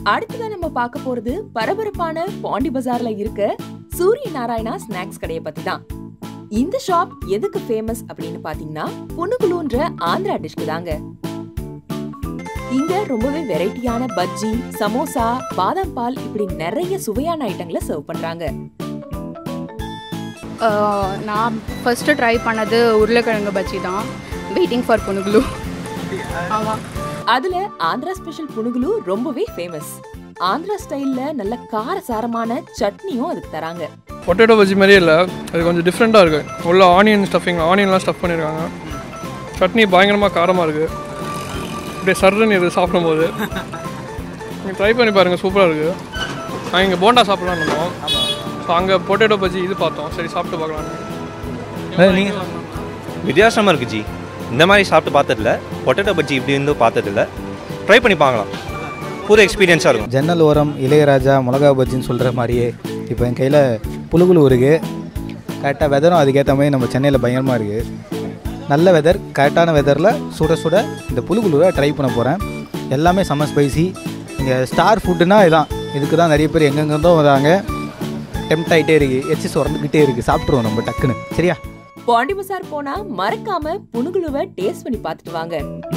அடுத்ததா நம்ம பார்க்க போறது பரபரப்பான பாண்டி பஜார்ல இருக்க சூரிய நாராயணா ஸ்நாக்ஸ் கடையை பத்தி தான் இந்த ஷாப் எதுக்கு ஃபேமஸ் அப்படின்னு பாத்தீங்கன்னா புனுகுலுன்ற ஆந்திரா டிஷ்க்கு தாங்க இங்க ரொம்பவே வெரைட்டியான பஜ்ஜி சமோசா பாதாம் பால் இப்படி நிறைய சுவையான ஐட்டங்களை சர்வ் பண்றாங்க ஆஹ் நான் ஃபஸ்ட்டு ட்ரை பண்ணது உருளைக்கிழங்கு பஜ்ஜி தான் வெயிட்டிங் ஃபார் புனுகுலு ஆமாம் அதுல ஆந்திரா ஸ்பெஷல் புனுகுலு ரொம்பவே ஃபேமஸ் ஆந்திரா ஸ்டைல்ல நல்ல காரசாரமான சட்னியும் அதுக்கு தராங்க பொட்டேட்டோ பஜ்ஜி மாதிரியே இல்லை அது கொஞ்சம் டிஃப்ரெண்ட்டாக இருக்குது உள்ள ஆனியன் ஸ்டஃபிங் ஆனியன்லாம் ஸ்டஃப் பண்ணியிருக்காங்க சட்னி பயங்கரமாக காரமாக இருக்குது அப்படியே சர்றன்னு இது சாப்பிடும்போது நீங்கள் ட்ரை பண்ணி பாருங்கள் சூப்பராக இருக்குது நான் இங்கே போண்டா சாப்பிட்லாம் இருந்தோம் ஸோ அங்கே பொட்டேட்டோ பஜ்ஜி இது பார்த்தோம் சரி சாப்பிட்டு பார்க்கலாம் நீங்கள் வித்தியாசமாக இருக்குது ஜி இந்த மாதிரி சாப்பிட்டு பார்த்ததில்ல பொட்டேட்டோ பஜ்ஜி இப்படி இருந்து பார்த்ததில்ல ட்ரை பண்ணி பார்க்கலாம் புது எக்ஸ்பீரியன்ஸாக இருக்கும் ஜன்னல் ஓரம் இளையராஜா மிளகா பஜ்ஜின்னு சொல்கிற மாதிரியே இப்போ என் கையில் புழுகுலு இருக்குது கரெக்டாக வெதரும் அதுக்கேற்ற மாதிரி நம்ம சென்னையில் பயங்கரமாக இருக்குது நல்ல வெதர் கரெக்டான வெதரில் சுட சுட இந்த புழுகுலுவை ட்ரை பண்ண போகிறேன் எல்லாமே செம்ம ஸ்பைசி இங்கே ஸ்டார் ஃபுட்டுனா இதான் இதுக்கு தான் நிறைய பேர் எங்கெங்கேருந்தோ வராங்க டெம்ட் ஆகிட்டே இருக்குது எச்சி சுரந்துக்கிட்டே இருக்குது சாப்பிட்ருவோம் நம்ம டக்குன்னு சரியா பாண்டி பஜார் போனா மறக்காம புனுகுலுவை டேஸ்ட் பண்ணி பார்த்துட்டு வாங்க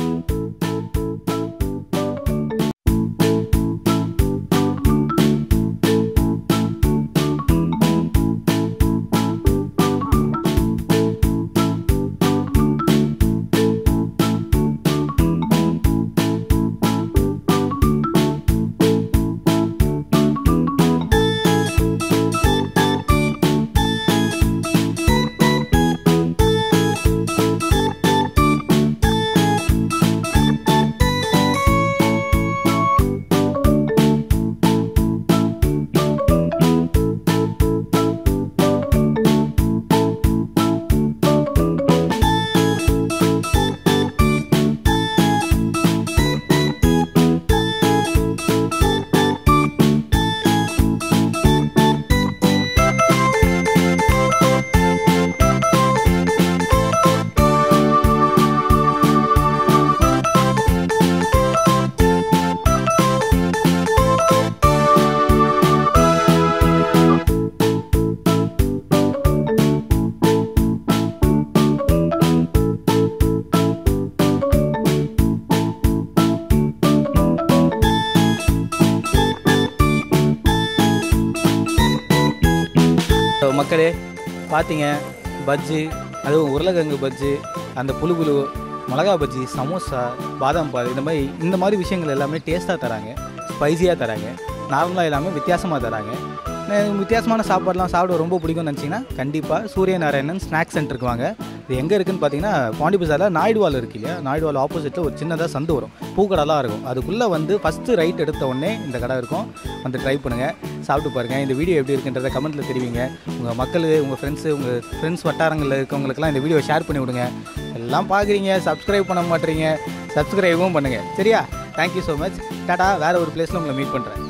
மக்களே பார்த்தீங்க பஜ்ஜி அதுவும் உருளைக்கிழங்கு பஜ்ஜி அந்த புழுகுலு மிளகா பஜ்ஜி சமோசா பாதாம் பால் இந்த மாதிரி இந்த மாதிரி விஷயங்கள் எல்லாமே டேஸ்ட்டாக தராங்க ஸ்பைசியாக தராங்க நார்மலாக எல்லாமே வித்தியாசமாக தராங்க நான் வித்தியாசமான சாப்பாடுலாம் சாப்பிட ரொம்ப பிடிக்கும்னு நினச்சிங்கன்னா கண்டிப்பாக சூரிய நாராயணன் ஸ்நாக்ஸ் சென்டருக்கு வாங்க இது எங்கே இருக்குன்னு பார்த்தீங்கன்னா பாண்டி பஜாரில் நாயுடுவால் இருக்கு இல்லையா நாயுடுவால் ஆப்போசிட்டில் ஒரு சின்னதாக சந்து வரும் பூக்கடைலாம் இருக்கும் அதுக்குள்ளே வந்து ஃபஸ்ட்டு ரைட் எடுத்த உடனே இந்த கடை இருக்கும் வந்து ட்ரை பண்ணுங்கள் சாப்பிட்டு பாருங்கள் இந்த வீடியோ எப்படி இருக்குன்றதை கமெண்ட்டில் தெரிவிங்க உங்கள் மக்கள் உங்கள் ஃப்ரெண்ட்ஸு உங்கள் ஃப்ரெண்ட்ஸ் வட்டாரங்களில் இருக்கவங்களுக்குலாம் இந்த வீடியோ ஷேர் பண்ணி விடுங்க எல்லாம் பார்க்குறீங்க சப்ஸ்கிரைப் பண்ண மாட்டேறீங்க சப்ஸ்கிரைபும் பண்ணுங்கள் சரியா தேங்க்யூ ஸோ மச் டாடா வேறு ஒரு பிளேஸில் உங்களை மீட் பண்ணுறேன்